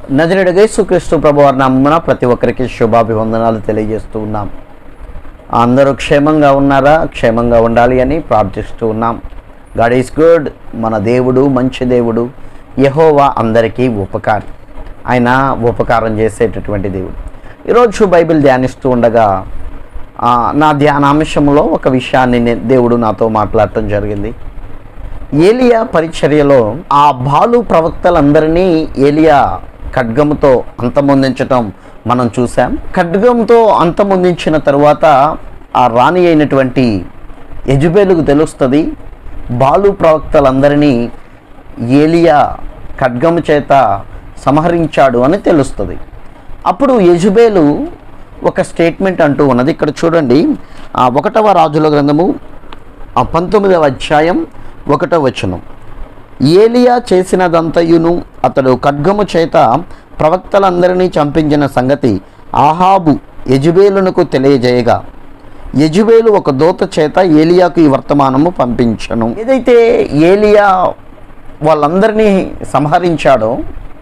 నదిరెడగై సుక్రీస్తు ప్రభు వారి నామమున ప్రతి ఒక్కరికి శుభాభివందనాలు తెలియజేస్తూ ఉన్నాం అందరూ క్షేమంగా ఉన్నారా క్షేమంగా ఉండాలి అని ప్రార్థిస్తూ ఉన్నాం గాడ్ ఈస్ గుడ్ మన దేవుడు మంచి దేవుడు యహోవా అందరికీ ఉపకారం ఆయన ఉపకారం చేసేటటువంటి దేవుడు ఈరోజు బైబిల్ ధ్యానిస్తూ ఉండగా ఆ, నా ధ్యానాంశంలో ఒక విషయాన్ని నే- దేవుడు నాతో మాట్లాడటం జరిగింది ఏలియా పరిచర్యలో ఆ బాలు ప్రవక్తలందరినీ ఏలియా ఖడ్గముతో అంతమొందించటం మనం చూసాం ఖడ్గంతో అంతమొందించిన తరువాత ఆ రాణి అయినటువంటి యజుబేలుకు తెలుస్తుంది బాలు ప్రవక్తలందరినీ ఏలియా ఖడ్గము చేత సంహరించాడు అని తెలుస్తుంది అప్పుడు యజుబేలు ఒక స్టేట్మెంట్ అంటూ ఉన్నది ఇక్కడ చూడండి ఆ ఒకటవ రాజుల గ్రంథము ఆ పంతొమ్మిదవ అధ్యాయం ఒకటవ వచనం ఏలియా చేసినదంతయును అతడు ఖడ్గము చేత ప్రవక్తలందరినీ చంపించిన సంగతి ఆహాబు యజుబేలునకు తెలియజేయగా యజుబేలు ఒక దూత చేత ఏలియాకు ఈ వర్తమానము పంపించను ఏదైతే ఏలియా వాళ్ళందరినీ సంహరించాడో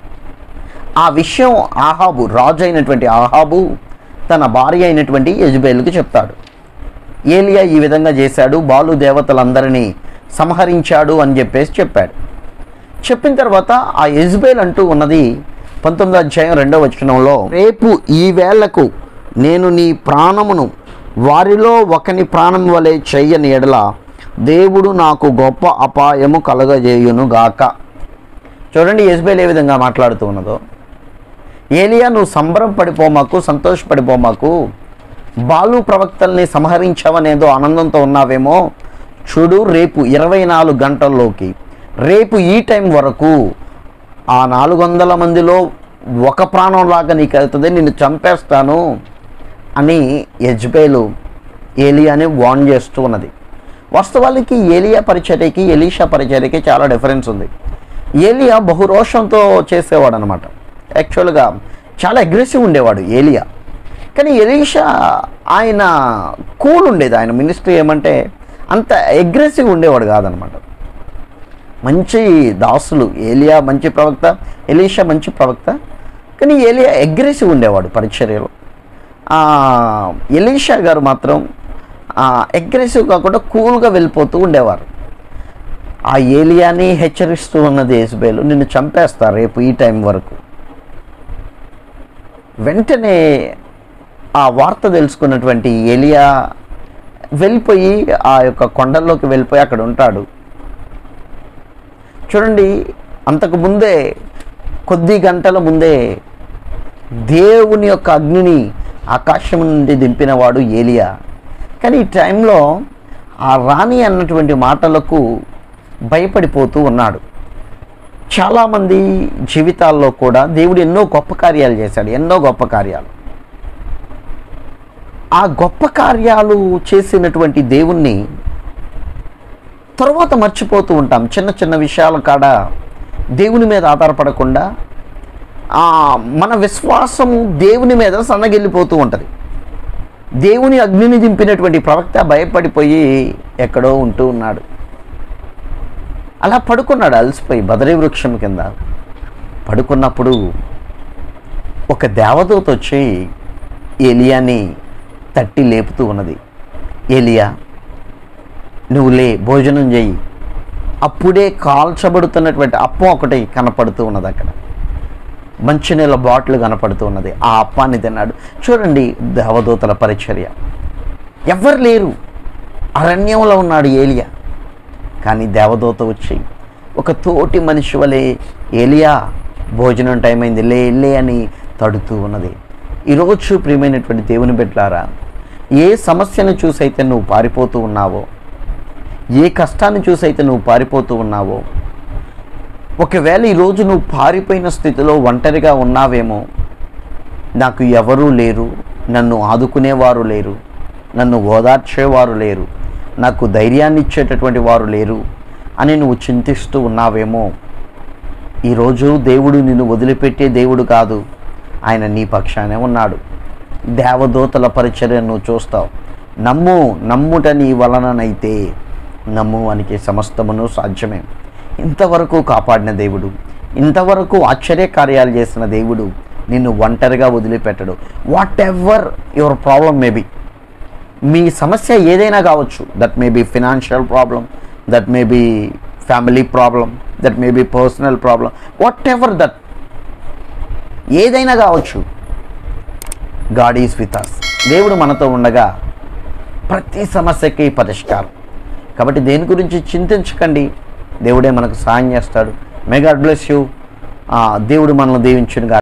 ఆ విషయం ఆహాబు రాజు అయినటువంటి ఆహాబు తన భార్య అయినటువంటి యజుబేలుకి చెప్తాడు ఏలియా ఈ విధంగా చేశాడు బాలు దేవతలందరినీ సంహరించాడు అని చెప్పేసి చెప్పాడు చెప్పిన తర్వాత ఆ యజ్బేల్ అంటూ ఉన్నది పంతొమ్మిదో అధ్యాయం రెండవ వచనంలో రేపు ఈ వేళకు నేను నీ ప్రాణమును వారిలో ఒకని ప్రాణం వలె చెయ్యని ఎడల దేవుడు నాకు గొప్ప అపాయము కలగజేయును గాక చూడండి యజ్బేల్ ఏ విధంగా మాట్లాడుతూ ఉన్నదో ఏలియా నువ్వు సంబరం పడిపోమాకు సంతోషపడిపోమాకు బాలు ప్రవక్తల్ని సంహరించావనేదో ఆనందంతో ఉన్నావేమో చూడు రేపు ఇరవై నాలుగు గంటల్లోకి రేపు ఈ టైం వరకు ఆ నాలుగు వందల మందిలో ఒక ప్రాణంలాగా నీకు వెళ్తుంది నిన్ను చంపేస్తాను అని యజ్బేలు ఏలియాని వార్న్ చేస్తూ ఉన్నది వాస్తవానికి ఏలియా పరిచర్యకి ఎలీషా పరిచర్యకి చాలా డిఫరెన్స్ ఉంది ఏలియా బహురోషంతో చేసేవాడు అనమాట యాక్చువల్గా చాలా అగ్రెసివ్ ఉండేవాడు ఏలియా కానీ ఎలీషా ఆయన కూల్ ఉండేది ఆయన మినిస్ట్రీ ఏమంటే అంత అగ్రెసివ్ ఉండేవాడు కాదనమాట మంచి దాసులు ఏలియా మంచి ప్రవక్త ఎలీషా మంచి ప్రవక్త కానీ ఏలియా అగ్రెసివ్ ఉండేవాడు పరిచర్యలో ఆ, ఎలీషా గారు మాత్రం అగ్రెసివ్ కాకుండా కూల్గా వెళ్ళిపోతూ ఉండేవారు ఆ ఏలియాని హెచ్చరిస్తూ ఉన్నది ఏసుబేలు నిన్ను చంపేస్తా రేపు ఈ టైం వరకు వెంటనే ఆ వార్త తెలుసుకున్నటువంటి ఏలియా వెళ్ళిపోయి ఆ యొక్క కొండల్లోకి వెళ్ళిపోయి అక్కడ ఉంటాడు చూడండి అంతకు ముందే కొద్ది గంటల ముందే దేవుని యొక్క అగ్నిని ఆకాశం నుండి దింపినవాడు ఏలియా కానీ ఈ టైంలో ఆ రాణి అన్నటువంటి మాటలకు భయపడిపోతూ ఉన్నాడు చాలామంది జీవితాల్లో కూడా దేవుడు ఎన్నో గొప్ప కార్యాలు చేశాడు ఎన్నో గొప్ప కార్యాలు ఆ గొప్ప కార్యాలు చేసినటువంటి దేవుణ్ణి తర్వాత మర్చిపోతూ ఉంటాం చిన్న చిన్న విషయాల కాడ దేవుని మీద ఆధారపడకుండా ఆ, మన విశ్వాసం దేవుని మీద సన్నగిల్లిపోతూ ఉంటుంది దేవుని అగ్నిని దింపినటువంటి ప్రవక్త భయపడిపోయి ఎక్కడో ఉంటూ ఉన్నాడు అలా పడుకున్నాడు అలసిపోయి బదరీ వృక్షం కింద పడుకున్నప్పుడు ఒక దేవదూత వచ్చి ఏలియాని తట్టి లేపుతూ ఉన్నది ఏలియా నువ్వు లే భోజనం చెయ్యి అప్పుడే కాల్చబడుతున్నటువంటి అప్పం ఒకటి కనపడుతూ ఉన్నది అక్కడ మంచినీళ్ళ బాటిల్ కనపడుతూ ఉన్నది ఆ అప్పాన్ని తిన్నాడు చూడండి దేవదూతల పరిచర్య ఎవ్వరు లేరు అరణ్యంలో ఉన్నాడు ఏలియా కానీ దేవదూత వచ్చి ఒక తోటి మనిషి వలె ఏలియా భోజనం టైం అయింది లే లే అని తడుతూ ఉన్నది ఈరోజు ప్రియమైనటువంటి దేవుని బిడ్డలారా ఏ సమస్యను చూసైతే నువ్వు పారిపోతూ ఉన్నావో ఏ కష్టాన్ని చూసైతే నువ్వు పారిపోతూ ఉన్నావో ఒకవేళ ఈరోజు నువ్వు పారిపోయిన స్థితిలో ఒంటరిగా ఉన్నావేమో నాకు ఎవరూ లేరు నన్ను ఆదుకునేవారు లేరు నన్ను ఓదార్చేవారు లేరు నాకు ధైర్యాన్ని ఇచ్చేటటువంటి వారు లేరు అని నువ్వు చింతిస్తూ ఉన్నావేమో ఈరోజు దేవుడు నిన్ను వదిలిపెట్టే దేవుడు కాదు ఆయన నీ పక్షానే ఉన్నాడు దేవదూతల పరిచర్య నువ్వు చూస్తావు నమ్ము నమ్ముట నీ వలననైతే నమ్ము అనికి సమస్తమును సాధ్యమే ఇంతవరకు కాపాడిన దేవుడు ఇంతవరకు ఆశ్చర్యకార్యాలు చేసిన దేవుడు నిన్ను ఒంటరిగా వదిలిపెట్టడు whatever your problem maybe మీ సమస్య ఏదైనా కావచ్చు that may be financial problem that may be family problem that may be personal problem whatever that ఏదైనా కావచ్చు గాడ్ ఈజ్ విత్ అస్ దేవుడు మనతో ఉండగా ప్రతి సమస్యకి పరిష్కారం కాబట్టి దేని గురించి చింతించకండి దేవుడే మనకు సాయం చేస్తాడు మే గాడ్ బ్లెస్ యూ దేవుడు మనల్ని దీవించునుగా